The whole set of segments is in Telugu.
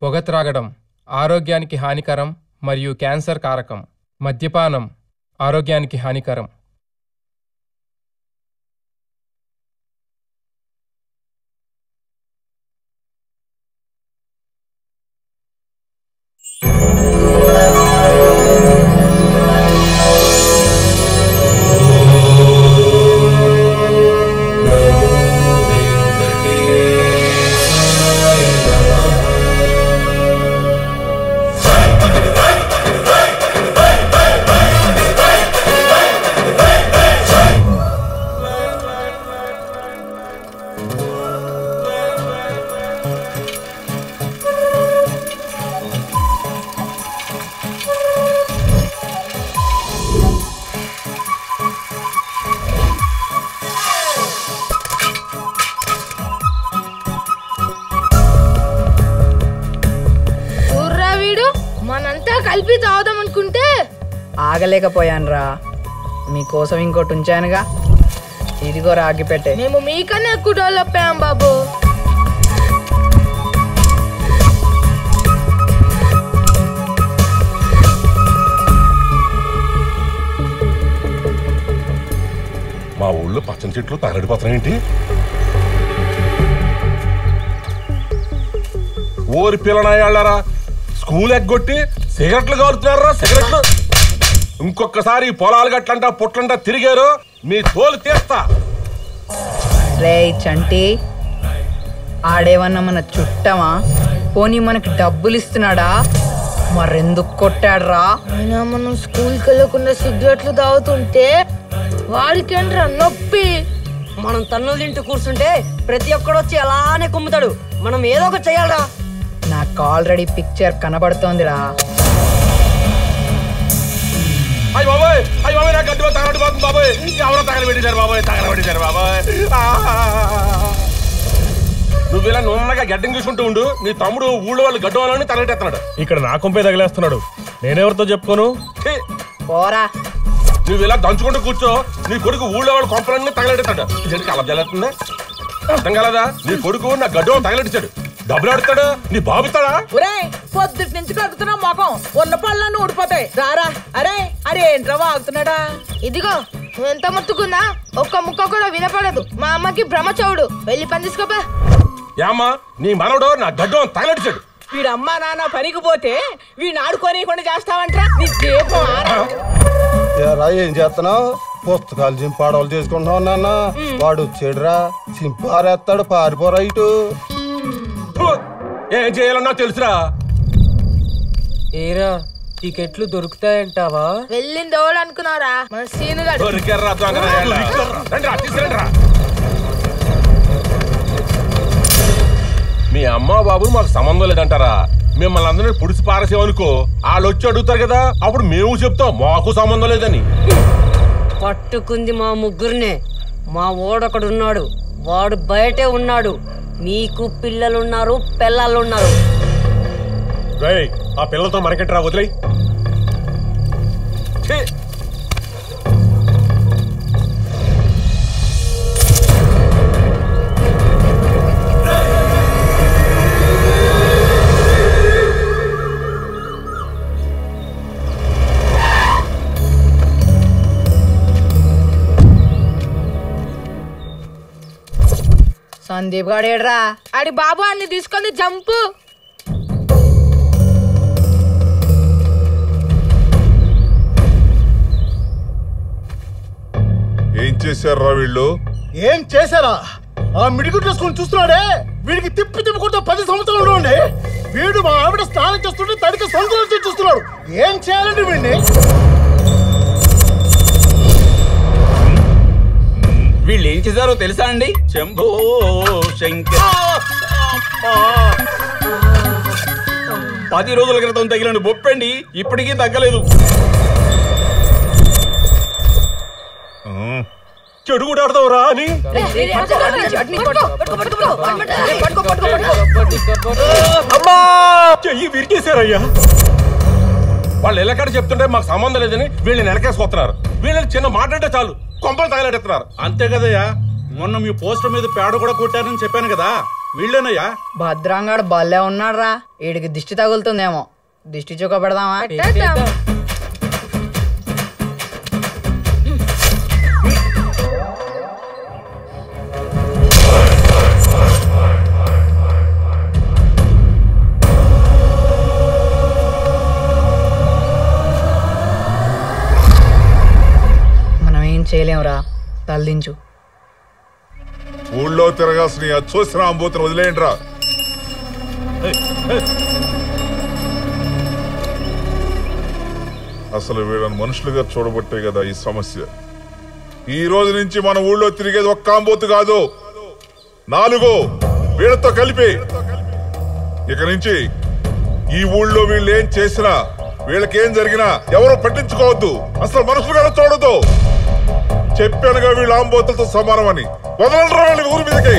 పొగ త్రాగడం ఆరోగ్యానికి హానికరం మరియు క్యాన్సర్ కారకం మద్యపానం ఆరోగ్యానికి హానికరం చూర్రా వీడు మనంతా కలిపి తాగుదాం అనుకుంటే ఆగలేకపోయానురా మీకోసం ఇంకోటి ఉంచానుగా ఇదిగో రాగి పెట్టే మేము మీకన్నా ఎక్కువ డెవలప్ అయ్యాం బాబు మా ఊళ్ళో పచ్చని చెట్లు తగలడిపోతున్నాయి ఏంటి ఓరి పిల్లనాయాళ్ళారా స్కూల్ ఎగ్గొట్టి సిగరెట్లు కాలుతున్నారా సిగరెట్లు ఇంకొకసారి ఈ పొలాలు గట్లంటా పుట్లంటా తిరిగారు మీ తోలు తీస్తా రే చంటి ఆడేమన్నా మన చుట్టమా పోనీ మనకి డబ్బులు ఇస్తున్నాడా మరెందుకు కొట్టాడ్రా అయినా మనం స్కూల్కి వెళ్ళకుండా సిగరెట్లు తాగుతుంటే వాడికేంట్రా నొప్పి మనం తన్నులు తింటూ కూర్చుంటే ప్రతి ఒక్కడు వచ్చి అలానే కుమ్ముతాడు మనం ఏదో ఒకటి చేయాలరా నాకు ఆల్రెడీ పిక్చర్ కనబడుతోందిరా అయ్యి బాబాయ్ అయ్యి బాబాయ్ నాకు గడ్డి తగలడిపోతుంది బాబాయ్ ఎవరో తగలబెట్టారు బాబాయ్ తగలబెట్టారు బాబాయ్ ఆ! నువ్వు ఇలా నున్నగా గడ్డం చూసుకుంటూ ఉండు నీ తమ్ముడు ఊళ్ళో వాళ్ళు గడ్డవాలని తగలెట్టేస్తున్నాడు ఇక్కడ నా కొంపే తగిలేస్తున్నాడు నేనెవరితో చెప్పుకోను ఛీ! పోరా నువ్వు ఇలా దంచుకుంటూ కూర్చో నీ కొడుకు ఊళ్ళో వాళ్ళ కొంపలన్నీ తగలెడతాడు ఇదేంటి కలం జల్లుతుందా అర్థం కలదా నీ కొడుకు నా గడ్డ తగలెట్టాడు డబ్బులు ఆడుతాడు నీ బాబు ఇస్తాడా ఒరే పొద్దుటి నుంచి కడుగుతున్నా మొఖం ఉన్న పళ్ళన్నీ ఊడిపోతాయి రారా అరే అరే ఏంట్రా వాగుతున్నాడా ఇదిగో నువ్వు ఎంత మొత్తుకున్నా ఒక్క ముక్క కూడా వినపడదు మా అమ్మకి భ్రమ చౌడు వెళ్ళి పని తీసుకోపా ఏమ్మా నీ మనవడు నా గడ్డం తగలెట్టాడు వీడు అమ్మా నాన్న పనికి పోతే వీడిని ఆడుకోనియకుండా చేస్తావంట్రా నీ దీపం ఆరా ఏరా ఏం చేస్తున్నావు పుస్తకాలు చింపాడవలు చేసుకుంటున్నావు నాన్న వాడు వచ్చాడురా చింపారేస్తాడు పారిపోరా ఇటు ఫు! ఏం చేయాలన్నా తెలుసురా ఏరా టికెట్లు దొరుకుతాయంటావా వెళ్ళింది ఎవడు అనుకున్నారా మన సీనుగాడు దొరికారా దొంగనాయాళ్ళ. రండి రా, తీసుకురండి రా. మీ అమ్మ బాబు మాకు సంబంధం లేదంటారా మిమ్మల్ని అందరినీ పుడిసి పారేసామనుకో వాళ్ళు వచ్చి అడుగుతారు కదా అప్పుడు మేము చెప్తాం మాకు సంబంధం లేదని పట్టుకుంది మా ముగ్గురినే మా ఓడొకడున్నాడు వాడు బయటే ఉన్నాడు మీకు పిల్లలున్నారు పిల్లలున్నారు రేయ్ ఆ పిల్లలతో మనకెంటరా వదిలేయ్ ఛీ! సందీప్ గాడేడ్రా ఆడి బాబు అన్ని తీసుకొని జంపు ఏం చేశారా వీళ్ళు ఏం చేశారా ఆ మిడిగుడ్లు వేసుకొని చూస్తున్నాడే వీడికి తిప్పి తిప్పుకుంటే పది సంవత్సరాలు ఉండే వీడు మా ఆవిడ స్నానం చేస్తుంటే తడికి సంతోషం చూస్తున్నాడు ఏం చేయాలండి వీడిని వీళ్ళు ఏం చేశారో తెలుసా అండి శంభో శంకర్ పది రోజుల క్రితం తగిలిన బొప్పండి ఇప్పటికీ తగ్గలేదు చెడు కూడా ఆడతావురా అని చెయ్యి విరిచేశారయ్యా వాళ్ళు ఎల్లకాడ చెప్తుంటే మాకు సంబంధం లేదని వీళ్ళని వెనకేసుకొస్తున్నారు వీళ్ళని చిన్న మాట అంటే చాలు కొంపలు తగలెడుతున్నారు అంతే కదయ్యా మొన్న మీ పోస్టర్ మీద పేడ కూడా కొట్టారని చెప్పాను కదా వీళ్ళేనయ్యా భద్రంగాడు భలే ఉన్నాడు రా వీడికి దిష్టి తగులుతుందేమో దిష్టి చుక్క పెడదామా పెట్టేద్దాం. మనం ఏం చేయలేంరా తల్లించు ఊళ్ళో తిరగాల్సిన ఈ అచ్చోసిన అంబోతుని వదిలేయండి రా అసలు వీళ్ళని మనుషులుగా చూడబట్టే కదా ఈ సమస్య ఈ రోజు నుంచి మన ఊళ్ళో తిరిగేది ఒక్క అంబోతు కాదు నాలుగు వీళ్ళతో కలిపి ఇక నుంచి ఈ ఊళ్ళో వీళ్ళు ఏం చేసినా వీళ్ళకేం జరిగినా ఎవరు పట్టించుకోవద్దు అసలు మనుషులుగా చూడదు చెప్పానుగా వీళ్ళు ఆంబోతులతో సమానమని వదలరా వాళ్ళని ఊరి మీదకి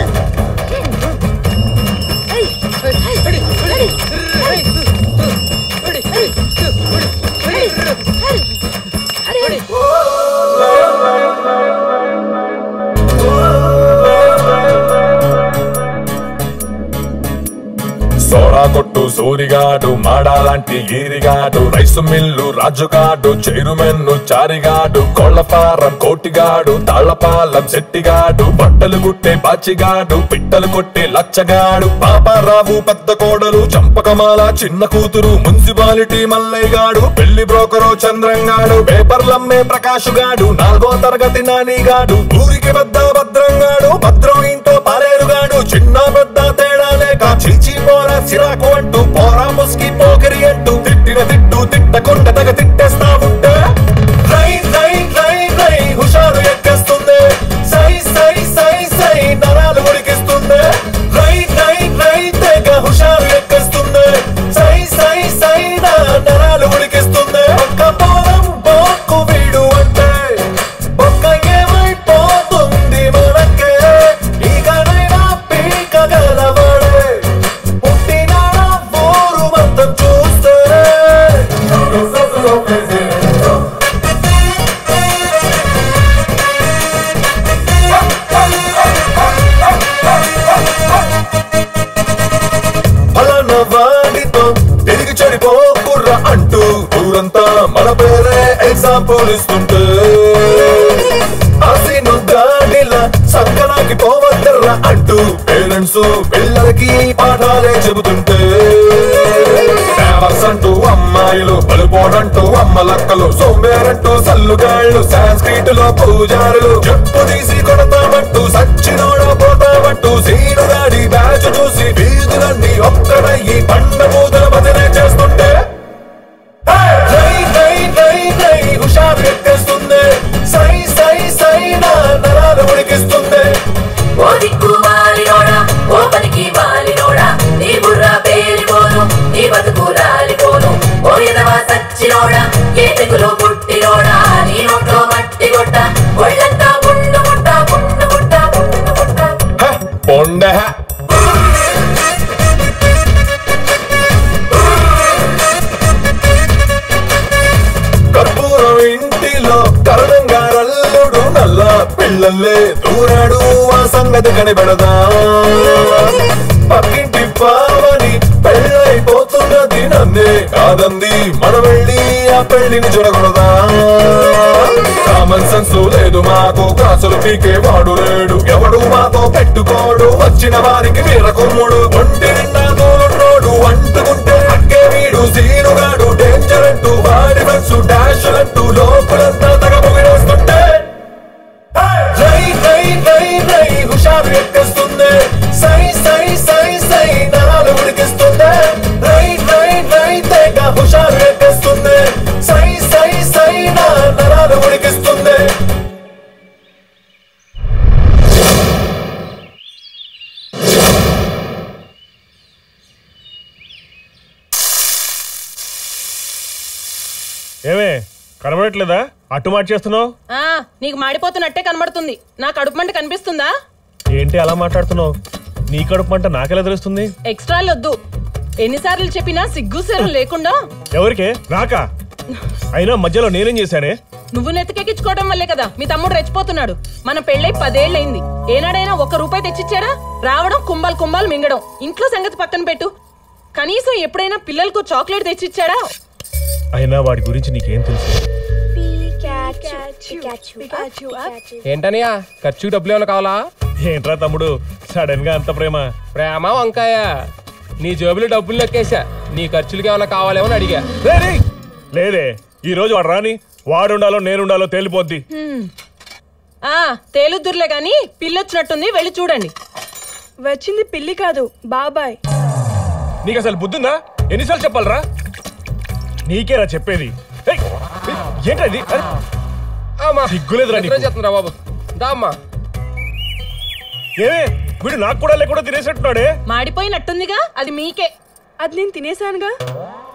సోడా కొట్టు సూరిగాడు మాడాలాంటి ఈరిగాడు రైసు మిల్లు రాజుగాడు చైరుమెన్ను చారిగాడు కోళ్ల ఫారం కోటిగాడు తాళ్లపాలెం శెట్టిగాడు బట్టలు గుట్టే బాచిగాడు పిట్టలు కొట్టే లచ్చగాడు పాపారావు పెద్ద కోడలు చంపకమాల చిన్న కూతురు మున్సిపాలిటీ మల్లయ్యగాడు పెళ్లి బ్రోకరు చంద్రంగాడు పేపర్లమ్మే ప్రకాశుగాడు నాలుగో తరగతి నానిగాడు ఊరికి పెద్ద భద్రంగాడు భద్రం ఇంటో పాలేరుగాడు చిన్న పెద్ద తేడా లేక చీచి పోరా సిరాకు అంటూ పోరా ముస్కి పోకిరి అంటూ తిట్టిన తిట్టు తిట్టకుండా తగ తిట్టేస్తా ఉంటే రై రై రై రై హుషారు ఎక్కేస్తుంది సై సై సై సై నరాలు ఉడికిస్తుంది రై రై రై తెగ హుషారు ఎక్కేస్తుంది సై సై సై నా నరాలు ఉడికిస్తుంది ఒక్క పోరం పోకు వీడు అంటే ఒక్క ఏమైపోతుంది మనకే ఇకనైనా పీక గలవాడే పుట్టినాడా ఊరు మొత్తం చూస్తే ఫలానా వాడితో తిరిగి చెడిపోకుర్రా అంటూ ఊరంతా మన పేరే ఎగ్జాంపుల్ ఇస్తుంటే అసలు గాడిలా సంకనాకి పోవద్దర్రా అంటూ పేరెంట్స్ పిల్లలకి పాఠాలే చెబుతుంటే ఫేమస్ అంటూ అమ్మాయిలు పలుపోడంటూ అమ్మ లక్కలు సోమేరంటూ సల్లుగాళ్ళు సాంస్క్రిట్ లో పూజారులు చెప్పు తీసి కొడతామంటూ సచ్చినోడ పోతామంటూ సీనుగాడి బ్యాచ్ చూసి వీధులన్నీ ఒక్కడయ్యి పండ పూతల బదిలీ చేస్తుంటే రై రై రై రై హుషారు ఎక్కేస్తుంది సై సై సై నా నరాలు ఉడికిస్తుంది ఓ దిక్కు వాలినోడా ఓ పనికి వాలినోడా నీ బుర్ర పేలిపోను నీ బతుకు రాలిపోను ఓ ఎదవా సచ్చినోడా ఏ తెగులో పుట్టినోడా నీ నోట్లో మట్టి కొట్ట ఒళ్ళంతా గుండు ముట్ట గుండు ముట్ట గుండు ముట్ట పొండ కర్పూరం ఇంటిలో కరణంగా రల్లుడు నల్ల పిల్లల్లే దూరాడు ఆ సంగతి కనిపెడదా పక్కింటి పావని పెళ్ళైపోతున్నది నన్నే కాదంది మన వెళ్ళి ఆ పెళ్లిని చూడకూడదా కామన్ సెన్స్ లేదు మాకు కాసులు పీకే వాడు లేడు ఎవడు మాతో పెట్టుకోడు వచ్చిన వారికి వీర కొమ్ముడు ఒంటి నిండా తోలున్నోడు అంటుకుంటే అక్కే వీడు సీనుగాడు డేంజర్ అంటూ వాడి మనసు డాష్ అంటూ లోపలంతా తగ పొగిడేస్తుంటే రై రై రై రై హుషారు ఎక్కేస్తుంది సై సై సై సై నరాలు ఉడికిస్తుంది రై రై రై తెగ హుషారు ఎక్కేస్తుంది సై సై సై నా నరాలు ఉడికిస్తుంది ఏమే కనబడట్లేదా అటు మార్చేస్తున్నావు ఆ నీకు మాడిపోతున్నట్టే కనబడుతుంది నా కడుపు మంట కనిపిస్తుందా ఏంటి అలా మాట్లాడుతున్నావు నీ కడుపు మంట నాకెలా తెలుస్తుంది ఎక్స్ట్రాలు వద్దు ఎన్నిసార్లు చెప్పినా సిగ్గు సెరం లేకుండా ఎవరికే నాకా అయినా మధ్యలో నేనేం చేశానే నువ్వు నెత్తికెక్కించుకోవడం వల్లే కదా మీ తమ్ముడు రెచ్చిపోతున్నాడు మన పెళ్ళై పదేళ్ళైంది ఏనాడైనా ఒక్క రూపాయి తెచ్చిచ్చాడా రావడం కుంభాలు కుంభాలు మింగడం ఇంట్లో సంగతి పక్కన పెట్టు కనీసం ఎప్పుడైనా పిల్లలకు చాక్లెట్ తెచ్చిచ్చాడా అయినా వాడి గురించి నీకేం తెలుసు ఏంటనియా ఖర్చు డబ్బులు ఏమైనా కావాలా ఏంట్రా తమ్ముడు సడన్ గా అంత ప్రేమ ప్రేమ వంకాయ నీ జేబులో డబ్బులు నొక్కేశా నీ ఖర్చులకి ఏమైనా కావాలేమో అని అడిగా రేయ్, రేయ్. లేదే ఈ రోజు వాడు రాని వాడుండాలో నేనుండాలో తేలిపోద్ది హ్మ్. ఆ తేలుద్దురులే గాని పిల్లొచ్చినట్టుంది వెళ్ళి చూడండి వచ్చింది పిల్లి కాదు బాబాయ్ నీకు అసలు బుద్ధుందా ఎన్నిసార్లు చెప్పాలరా నీకేరా చెప్పేది ఏయ్, ఏయ్, ఏంట్రా ఇది అరే, సిగ్గులేదురా నీకు. చెప్తున్నా బాబు దా అమ్మా ఏమే వీడు నాకు కూడా లేకుండా తినేసేట్టున్నాడే మాడిపోయినట్టుందిగా అది మీకే అది నేను తినేసానుగా